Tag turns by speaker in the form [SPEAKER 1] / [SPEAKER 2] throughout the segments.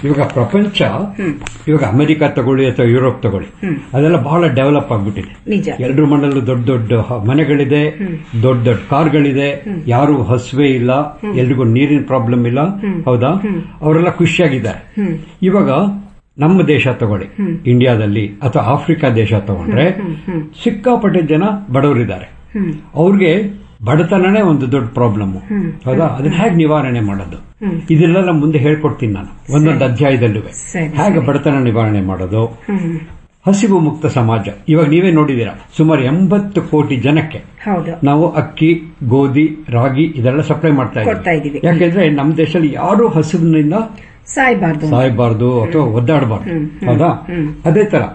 [SPEAKER 1] ಇವಾಗ ಪ್ರಪಂಚ ಇವಾಗ ಅಮೆರಿಕ ತಗೊಳ್ಳಿ ಅಥವಾ ಯುರೋಪ್ ತಗೊಳ್ಳಿ ಅದೆಲ್ಲ ಬಹಳ ಡೆವಲಪ್ ಆಗ್ಬಿಟ್ಟಿದೆ
[SPEAKER 2] ನಿಜ
[SPEAKER 1] ಎಲ್ರ ಮನೆಯಲ್ಲೂ ದೊಡ್ಡ ದೊಡ್ಡ ಹ- ಮನೆಗಳಿದೆ ದೊಡ್ಡ ದೊಡ್ಡ ಕಾರ್ಗಳಿದೆ ಯಾರು ಹಸುವೆ ಇಲ್ಲ ಎಲ್ರಿಗೂ ನೀರಿನ ಪ್ರಾಬ್ಲಮ್ ಇಲ್ಲ ಹೌದಾ ಅವರೆಲ್ಲ ಖುಷಿಯಾಗಿದ್ದಾರೆ ಇವಾಗ ನಮ್ಮ ದೇಶ ತಗೊಳ್ಳಿ ಇಂಡಿಯಾದಲ್ಲಿ ಅಥವಾ ಆಫ್ರಿಕಾ ದೇಶ ತಗೊಂಡ್ರೆ ಸಿಕ್ಕಾಪಟ್ಟೆ ಜನ ಬಡವರಿದ್ದಾರೆ ಅವ್ರಿಗೆ ಬಡತನನೇ ಒಂದು ದೊಡ್ಡ ಪ್ರಾಬ್ಲಮ್ ಹೌದಾ ಅದನ್ನ ಹೇಗೆ ನಿವಾರಣೆ ಮಾಡೋದು ಇದೆಲ್ಲ ಮುಂದೆ ಹೇಳ್ಕೊಡ್ತೀನಿ ನಾನು ಒಂದೊಂದು ಅಧ್ಯಾಯದಲ್ಲೂ
[SPEAKER 2] ಸರಿ,
[SPEAKER 1] ಹೇಗೆ ಬಡತನ ನಿವಾರಣೆ ಮಾಡೋದು ಹಸಿವು ಮುಕ್ತ ಸಮಾಜ ಇವಾಗ ನೀವೇ ನೋಡಿದೀರಾ ಸುಮಾರು ಎಂಬತ್ತು ಕೋಟಿ ಜನಕ್ಕೆ
[SPEAKER 2] ಹೌದು
[SPEAKER 1] ನಾವು ಅಕ್ಕಿ ಗೋಧಿ ರಾಗಿ ಇದೆಲ್ಲ ಸಪ್ಲೈ ಮಾಡ್ತಾ
[SPEAKER 2] ಕೊಡ್ತಾ ಇದೀವಿ.
[SPEAKER 1] ಇದ್ದೀವಿ ಯಾಕೆಂದ್ರೆ ನಮ್ಮ ದೇಶದಲ್ಲಿ ಯಾರು ಹಸಿವಿನಿಂದ
[SPEAKER 2] ಸಾಯ್ಬಾರ್ದು
[SPEAKER 1] ಸಾಯಬಾರ್ದು ಅಥವಾ ಒದ್ದಾಡಬಾರ್ದು ಹೌದಾ ಅದೇ ತರ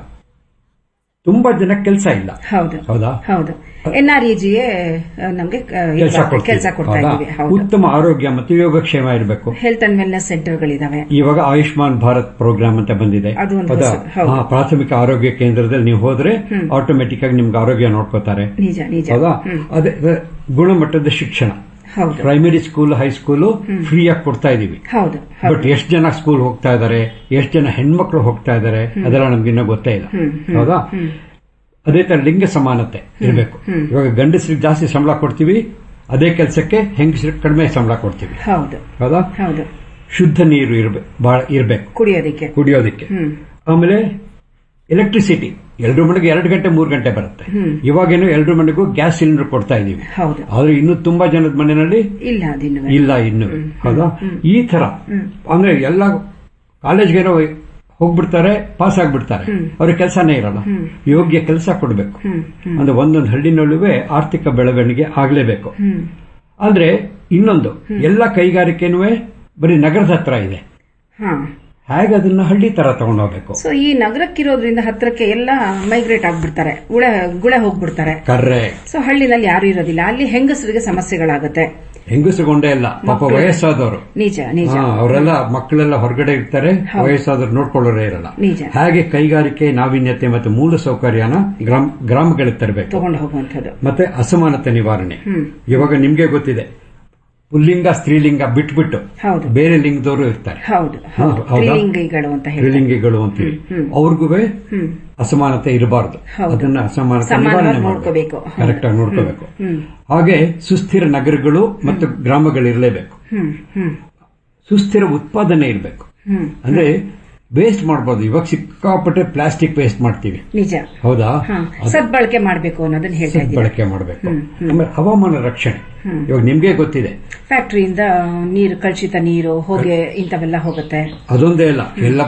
[SPEAKER 1] ತುಂಬಾ ಜನ ಕೆಲಸ ಇಲ್ಲ
[SPEAKER 2] ಹೌದು
[SPEAKER 1] ಹೌದಾ
[SPEAKER 2] ಹೌದು ಎನ್ ಆರ್ ಇಜಿಗೆ ನಮ್ಗೆ
[SPEAKER 1] ಕೆಲಸ
[SPEAKER 2] ಕೆಲಸ ಕೊಡ್ತಾ
[SPEAKER 1] ಹೌದಾ
[SPEAKER 2] ಇದೀವಿ ಹೌದು
[SPEAKER 1] ಉತ್ತಮ ಆರೋಗ್ಯ ಮತ್ತು ಯೋಗಕ್ಷೇಮ ಇರಬೇಕು
[SPEAKER 2] ಹೆಲ್ತ್ ಅಂಡ್ ವೆಲ್ನೆಸ್ ಸೆಂಟರ್ಗಳಿದಾವೆ
[SPEAKER 1] ಇವಾಗ ಆಯುಷ್ಮಾನ್ ಭಾರತ್ ಪ್ರೋಗ್ರಾಮ್ ಅಂತ ಬಂದಿದೆ
[SPEAKER 2] ಅದು ಒಂದು
[SPEAKER 1] ಹೌದಾ
[SPEAKER 2] ಹೊಸ- ಹೌದು.
[SPEAKER 1] ಹಾ, ಪ್ರಾಥಮಿಕ ಆರೋಗ್ಯ ಕೇಂದ್ರದಲ್ಲಿ ನೀವು ಹೋದ್ರೆ ಆಟೋಮೆಟಿಕ್ ಆಗಿ ನಿಮ್ಗೆ ಆರೋಗ್ಯ ನೋಡ್ಕೋತಾರೆ
[SPEAKER 2] ನಿಜ ನಿಜ
[SPEAKER 1] ಹೌದಾ ಅದೇ ಅದೇ ಗುಣಮಟ್ಟದ ಶಿಕ್ಷಣ
[SPEAKER 2] ಹೌದು
[SPEAKER 1] ಪ್ರೈಮರಿ ಸ್ಕೂಲ್ ಹೈಸ್ಕೂಲು ಫ್ರೀ ಆಗಿ ಕೊಡ್ತಾ ಇದೀವಿ
[SPEAKER 2] ಹೌದು
[SPEAKER 1] ಬಟ್ ಎಷ್ಟು ಜನ ಸ್ಕೂಲ್ ಹೋಗ್ತಾ ಇದ್ದಾರೆ ಎಷ್ಟು ಜನ ಹೆಣ್ಮಕ್ಳು ಹೋಗ್ತಾ ಇದ್ದಾರೆ ಅದೆಲ್ಲ ನಮ್ಗೆ ಇನ್ನೂ ಗೊತ್ತೇ ಇಲ್ಲ ಹೌದಾ ಅದೇ ತರ ಲಿಂಗ ಸಮಾನತೆ ಇರಬೇಕು ಇವಾಗ ಗಂಡಸರಿಗೆ ಜಾಸ್ತಿ ಸಂಬಳ ಕೊಡ್ತೀವಿ ಅದೇ ಕೆಲಸಕ್ಕೆ ಹೆಂಗಸರಿಗೆ ಕಡಿಮೆ ಸಂಬಳ ಕೊಡ್ತೀವಿ
[SPEAKER 2] ಹೌದು
[SPEAKER 1] ಹೌದಾ
[SPEAKER 2] ಹೌದು
[SPEAKER 1] ಶುದ್ಧ ನೀರು ಇರಬೇಕು ಬಹಳ ಇರಬೇಕು
[SPEAKER 2] ಕುಡಿಯೋದಿಕ್ಕೆ
[SPEAKER 1] ಕುಡಿಯೋದಕ್ಕೆ
[SPEAKER 2] ಹ್ಮ್
[SPEAKER 1] ಆಮೇಲೆ ಎಲೆಕ್ಟ್ರಿಸಿಟಿ ಎಲ್ರ ಮನೆಗೆ ಎರಡು ಗಂಟೆ ಮೂರು ಗಂಟೆ ಬರುತ್ತೆ ಇವಾಗೇನು ಎಲ್ರ ಮನೆಗೂ ಗ್ಯಾಸ್ ಸಿಲಿಂಡರ್ ಕೊಡ್ತಾ ಇದೀವಿ
[SPEAKER 2] ಹೌದು
[SPEAKER 1] ಆದ್ರೆ ಇನ್ನು ತುಂಬಾ ಜನದ ಮನೆಯಲ್ಲಿ
[SPEAKER 2] ಇಲ್ಲ ಅದಿನ್ನು
[SPEAKER 1] ಇಲ್ಲ ಇನ್ನು ಹೌದಾ ಈ ತರ ಅಂದ್ರೆ ಎಲ್ಲ ಕಾಲೇಜ್ಗೇನೋ ಹೋಗ್ಬಿಡ್ತಾರೆ ಪಾಸ್ ಆಗ್ಬಿಡ್ತಾರೆ ಅವ್ರಿಗೆ ಕೆಲಸನೇ ಇರಲ್ಲ ಯೋಗ್ಯ ಕೆಲಸ ಕೊಡಬೇಕು ಅಂದ್ರೆ ಒಂದೊಂದು ಹಳ್ಳಿನಲ್ಲೂ ಆರ್ಥಿಕ ಬೆಳವಣಿಗೆ ಆಗ್ಲೇಬೇಕು ಅಂದ್ರೆ ಇನ್ನೊಂದು ಎಲ್ಲ ಕೈಗಾರಿಕೆನೂ ಬರೀ ನಗರದ ಹತ್ರ ಇದೆ
[SPEAKER 2] ಹಾ
[SPEAKER 1] ಹೇಗೆ ಅದನ್ನ ಹಳ್ಳಿ ತರ ತಗೊಂಡೋಗ್ಬೇಕು
[SPEAKER 2] ಸೊ ಈ ನಗರಕ್ಕಿರೋದ್ರಿಂದ ಹತ್ರಕ್ಕೆ ಎಲ್ಲ ಮೈಗ್ರೇಟ್ ಆಗ್ಬಿಡ್ತಾರೆ ಗುಳೆ ಗುಳೆ ಹೋಗ್ಬಿಡ್ತಾರೆ
[SPEAKER 1] ಕರ್ರೆ
[SPEAKER 2] ಸೊ ಹಳ್ಳಿನಲ್ಲಿ ಯಾರು ಇರೋದಿಲ್ಲ ಅಲ್ಲಿ ಹೆಂಗಸರಿಗೆ ಸಮಸ್ಯೆಗಳಾಗುತ್ತೆ
[SPEAKER 1] ಹೆಂಗಸಗೊಂಡೇ ಇಲ್ಲ ಪಾಪ ವಯಸ್ಸಾದವರು
[SPEAKER 2] ನಿಜ ನಿಜ
[SPEAKER 1] ಹಾ, ಅವರೆಲ್ಲ ಮಕ್ಕಳೆಲ್ಲ ಹೊರಗಡೆ ಇರ್ತಾರೆ ವಯಸ್ಸಾದ್ರು ನೋಡ್ಕೊಳ್ಳೋರೇ ಇರಲ್ಲ
[SPEAKER 2] ನಿಜ
[SPEAKER 1] ಹಾಗೆ ಕೈಗಾರಿಕೆ ನಾವೀನ್ಯತೆ ಮತ್ತು ಮೂಲ ಸೌಕರ್ಯನ ಗ್ರಾಮ ಗ್ರಾಮಗಳಿಗೆ ತರಬೇಕು
[SPEAKER 2] ತಗೊಂಡು ಹೋಗುವಂಥದ್ದು
[SPEAKER 1] ಮತ್ತೆ ಅಸಮಾನತೆ ನಿವಾರಣೆ ಇವಾಗ ನಿಮ್ಗೆ ಗೊತ್ತಿದೆ ಪುಲ್ಲಿಂಗ ಸ್ತ್ರೀಲಿಂಗ ಬಿಟ್ಬಿಟ್ಟು
[SPEAKER 2] ಹೌದು
[SPEAKER 1] ಬೇರೆ ಲಿಂಗದವರು ಇರ್ತಾರೆ
[SPEAKER 2] ಹೌದು
[SPEAKER 1] ಹಾ,
[SPEAKER 2] ಹೌದು
[SPEAKER 1] ಹೌದಾ?
[SPEAKER 2] ತ್ರಿಲಿಂಗಿಗಳು ಅಂತ ಹೇಳಿ
[SPEAKER 1] ಸ್ತ್ರೀಲಿಂಗಿಗಳು ಅಂತೀವಿ ಅವ್ರಿಗೂ
[SPEAKER 2] ಹ್ಮ್
[SPEAKER 1] ಅಸಮಾನತೆ ಇರಬಾರ್ದು
[SPEAKER 2] ಹೌದು.
[SPEAKER 1] ಅದನ್ನ ಅಸಮಾನತೆ
[SPEAKER 2] ಸಮಾನವಾಗಿ
[SPEAKER 1] ನಿವಾರಣೆ
[SPEAKER 2] ನೋಡ್ಕೋಬೇಕು.
[SPEAKER 1] ಮಾಡಬೇಕು ಕರೆಕ್ಟ್ ಆಗಿ ನೋಡ್ಕೋಬೇಕು
[SPEAKER 2] ಹ್ಮ್
[SPEAKER 1] ಹಾಗೆ ಸುಸ್ಥಿರ ನಗರಗಳು ಮತ್ತು ಗ್ರಾಮಗಳಿರಲೇಬೇಕು
[SPEAKER 2] ಹ್ಮ್ ಹ್ಮ್
[SPEAKER 1] ಸುಸ್ಥಿರ ಉತ್ಪಾದನೆ ಇರಬೇಕು
[SPEAKER 2] ಹ್ಮ್
[SPEAKER 1] ಅಂದ್ರೆ ವೇಸ್ಟ್ ಮಾಡಬಾರ್ದು ಇವಾಗ ಸಿಕ್ಕಾಪಟ್ಟೆ ಪ್ಲಾಸ್ಟಿಕ್ ವೇಸ್ಟ್ ಮಾಡ್ತೀವಿ
[SPEAKER 2] ನಿಜ
[SPEAKER 1] ಹೌದಾ
[SPEAKER 2] ಹಾ ಸದ್ಬಳಕೆ ಮಾಡಬೇಕು ಅನ್ನೋದನ್ನ ಹೇಳ್ತಾ ಇದ್ದೀವಿ
[SPEAKER 1] ಬಳಕೆ ಮಾಡಬೇಕು ಆಮೇಲೆ ಹವಾಮಾನ ರಕ್ಷಣೆ ಇವಾಗ ನಿಮ್ಗೆ ಗೊತ್ತಿದೆ
[SPEAKER 2] ಫ್ಯಾಕ್ಟರಿಯಿಂದ ನೀರು ಕಲುಷಿತ ನೀರು ಹೊಗೆ ಇಂಥವೆಲ್ಲ ಹೋಗುತ್ತೆ
[SPEAKER 1] ಅದೊಂದೇ ಇಲ್ಲ ಎಲ್ಲ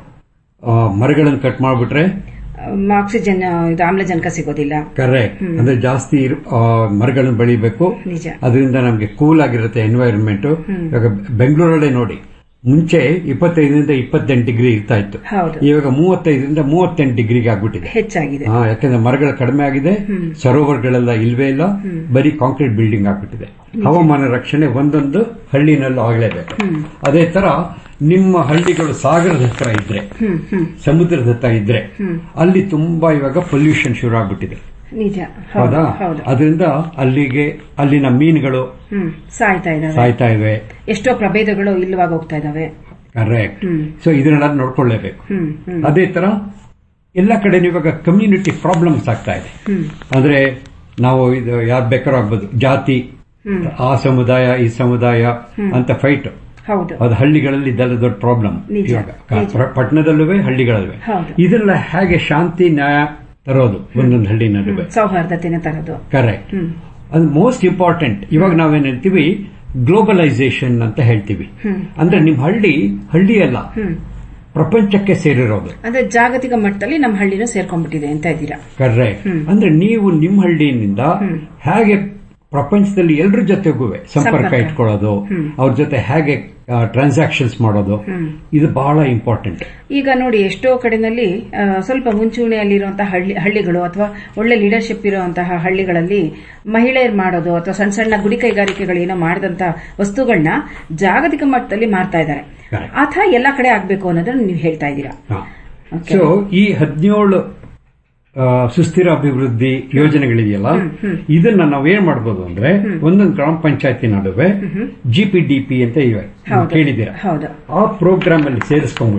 [SPEAKER 1] ಆ, ಮರಗಳನ್ನು ಕಟ್ ಮಾಡ್ಬಿಟ್ರೆ
[SPEAKER 2] ಅಮ್, ಆಕ್ಸಿಜನ್ ಇದು ಆಮ್ಲಜನಕ ಸಿಗೋದಿಲ್ಲ
[SPEAKER 1] ಕರೆಕ್ಟ್ ಅಂದ್ರೆ ಜಾಸ್ತಿ ಇರು- ಆ, ಮರಗಳನ್ನು ಬೆಳಿಬೇಕು
[SPEAKER 2] ನಿಜ
[SPEAKER 1] ಅದರಿಂದ ನಮ್ಗೆ ಕೂಲ್ ಆಗಿರುತ್ತೆ ಎನ್ವೈರನ್ಮೆಂಟ್ ಇವಾಗ ಬೆಂಗಳೂರಲ್ಲೇ ನೋಡಿ ಮುಂಚೆ ಇಪ್ಪತ್ತೈದರಿಂದ ಇಪ್ಪತ್ತೆಂಟು ಡಿಗ್ರಿ ಇರ್ತಾ ಇತ್ತು
[SPEAKER 2] ಹೌದು
[SPEAKER 1] ಇವಾಗ ಮೂವತ್ತೈದರಿಂದ ಮೂವತ್ತೆಂಟು ಡಿಗ್ರಿಗೆ ಆಗ್ಬಿಟ್ಟಿದೆ
[SPEAKER 2] ಹೆಚ್ಚಾಗಿದೆ
[SPEAKER 1] ಹಾ ಯಾಕಂದ್ರೆ ಮರಗಳು ಕಡಿಮೆ ಆಗಿದೆ ಸರೋವರಗಳೆಲ್ಲ ಇಲ್ವೇ ಇಲ್ಲ ಬರೀ ಕಾಂಕ್ರೀಟ್ ಬಿಲ್ಡಿಂಗ್ ಆಗ್ಬಿಟ್ಟಿದೆ ಹವಾಮಾನ ರಕ್ಷಣೆ ಒಂದೊಂದು ಹಳ್ಳಿನಲ್ಲೂ ಆಗ್ಲೇಬೇಕು ಅದೇ ತರ ನಿಮ್ಮ ಹಳ್ಳಿಗಳು ಸಾಗರದ ಹತ್ರ ಇದ್ರೆ
[SPEAKER 2] ಹ್ಮ್ ಹ್ಮ್
[SPEAKER 1] ಸಮುದ್ರದ ಹತ್ರ ಇದ್ರೆ ಅಲ್ಲಿ ತುಂಬಾ ಇವಾಗ ಪೊಲ್ಯೂಷನ್ ಶುರು ಆಗ್ಬಿಟ್ಟಿದೆ
[SPEAKER 2] ನಿಜ
[SPEAKER 1] ಹೌದಾ
[SPEAKER 2] ಹೌದು ಹೌದು
[SPEAKER 1] ಅದರಿಂದ ಅಲ್ಲಿಗೆ ಅಲ್ಲಿನ ಮೀನುಗಳು
[SPEAKER 2] ಹ್ಮ್ ಸಾಯ್ತಾ ಇದಾವೆ
[SPEAKER 1] ಸಾಯ್ತಾ ಇವೆ
[SPEAKER 2] ಎಷ್ಟೋ ಪ್ರಭೇದಗಳು ಇಲ್ಲವಾಗ ಹೋಗ್ತಾ ಇದಾವೆ
[SPEAKER 1] ಕರೆಕ್ಟ್
[SPEAKER 2] ಹ್ಮ್
[SPEAKER 1] ಸೊ ಇದನ್ನೆಲ್ಲ ನೋಡ್ಕೊಳ್ಳೇಬೇಕು
[SPEAKER 2] ಹ್ಮ್ ಹ್ಮ್
[SPEAKER 1] ಅದೇ ತರ ಎಲ್ಲ ಕಡೆ ಇವಾಗ ಕಮ್ಯುನಿಟಿ ಪ್ರಾಬ್ಲಮ್ಸ್ ಆಗ್ತಾ ಇದೆ
[SPEAKER 2] ಹ್ಮ್
[SPEAKER 1] ಅಂದ್ರೆ ನಾವು ಇದು ಯಾರು ಬೇಕಾದ್ರೂ ಆಗ್ಬೋದು ಜಾತಿ ಆ ಸಮುದಾಯ ಈ ಸಮುದಾಯ ಅಂತ ಫೈಟ್
[SPEAKER 2] ಹೌದು
[SPEAKER 1] ಅದು ಹಳ್ಳಿಗಳಲ್ಲಿ ಇದೆಲ್ಲ ದೊಡ್ಡ ಪ್ರಾಬ್ಲಮ್
[SPEAKER 2] ನಿಜ,
[SPEAKER 1] ಇವಾಗ ಕ- ಪಟ್ಟಣದಲ್ಲೂ ಹಳ್ಳಿಗಳಲ್ಲೂ
[SPEAKER 2] ಹೌದು
[SPEAKER 1] ಇದೆಲ್ಲ ಹೇಗೆ ಶಾಂತಿ ನ್ಯಾಯ ತರೋದು ಒಂದೊಂದು ಹಳ್ಳಿನಲ್ಲೂ
[SPEAKER 2] ಸೌಹಾರ್ದತೆನ ತರೋದು
[SPEAKER 1] ಕರೆಕ್ಟ್
[SPEAKER 2] ಹ್ಮ್
[SPEAKER 1] ಅದು ಮೋಸ್ಟ್ ಇಂಪಾರ್ಟೆಂಟ್ ಇವಾಗ ನಾವೇನ್ ಹೇಳ್ತೀವಿ ಗ್ಲೋಬಲೈಸೇಷನ್ ಅಂತ ಹೇಳ್ತೀವಿ ಅಂದ್ರೆ ನಿಮ್ ಹಳ್ಳಿ ಹಳ್ಳಿ ಅಲ್ಲ
[SPEAKER 2] ಹ್ಮ್
[SPEAKER 1] ಪ್ರಪಂಚಕ್ಕೆ ಸೇರಿರೋದು
[SPEAKER 2] ಅಂದ್ರೆ ಜಾಗತಿಕ ಮಟ್ಟದಲ್ಲಿ ನಮ್ಮ ಹಳ್ಳಿನೂ ಸೇರ್ಕೊಂಡ್ಬಿಟ್ಟಿದೆ ಅಂತ ಇದ್ದೀರಾ
[SPEAKER 1] ಕರೆಕ್ಟ್ ಅಂದ್ರೆ ನೀವು ನಿಮ್ಮ ಹಳ್ಳಿಯಿಂದ ಹೇಗೆ ಪ್ರಪಂಚದಲ್ಲಿ ಎಲ್ಲರ ಜೊತೆಗೂ ಸಂಪರ್ಕ
[SPEAKER 2] ಸಂಪರ್ಕ.
[SPEAKER 1] ಇಟ್ಕೊಳ್ಳೋದು ಅವ್ರ ಜೊತೆ ಹೇಗೆ ಟ್ರಾನ್ಸಾಕ್ಷನ್ಸ್ ಮಾಡೋದು ಇದು ಬಹಳ ಇಂಪಾರ್ಟೆಂಟ್
[SPEAKER 2] ಈಗ ನೋಡಿ ಎಷ್ಟೋ ಕಡೆನಲ್ಲಿ ಆ, ಸ್ವಲ್ಪ ಮುಂಚೂಣಿಯಲ್ಲಿರುವಂತಹ ಹಳ್ಳಿ ಹಳ್ಳಿಗಳು ಅಥವಾ ಒಳ್ಳೆ ಲೀಡರ್ಶಿಪ್ ಇರುವಂತಹ ಹಳ್ಳಿಗಳಲ್ಲಿ ಮಹಿಳೆಯರು ಮಾಡೋದು ಅಥವಾ ಸಣ್ಣ ಸಣ್ಣ ಗುಡಿ ಕೈಗಾರಿಕೆಗಳು ಏನೋ ಮಾಡಿದಂತ ವಸ್ತುಗಳನ್ನ ಜಾಗತಿಕ ಮಟ್ಟದಲ್ಲಿ ಮಾರ್ತಾ ಇದ್ದಾರೆ
[SPEAKER 1] Correct.
[SPEAKER 2] ಆ ಥರ ಎಲ್ಲಾ ಕಡೆ ಆಗ್ಬೇಕು ಅನ್ನೋದನ್ನ ನೀವು ಹೇಳ್ತಾ ಇದ್ದೀರಾ Okay.
[SPEAKER 1] ಸೊ ಈ ಹದಿನೇಳು ಸುಸ್ಥಿರ ಅಭಿವೃದ್ಧಿ ಯೋಜನೆಗಳಿದೆಯಲ್ಲ ಇದನ್ನ ನಾವೇನ್ ಮಾಡ್ಬೋದು ಅಂದ್ರೆ ಒಂದೊಂದು ಗ್ರಾಮ ಪಂಚಾಯತಿ ನಡುವೆ ಜಿಪಿಡಿಪಿ ಅಂತ ಇವೆ
[SPEAKER 2] ಹೌದು.
[SPEAKER 1] ಕೇಳಿದ್ದೀರಾ
[SPEAKER 2] ಹೌದು
[SPEAKER 1] ಆ ಪ್ರೋಗ್ರಾಮ್ ಅಲ್ಲಿ ಸೇರಿಸ್ಕೊಂಡ್ಬಿಟ್ಟು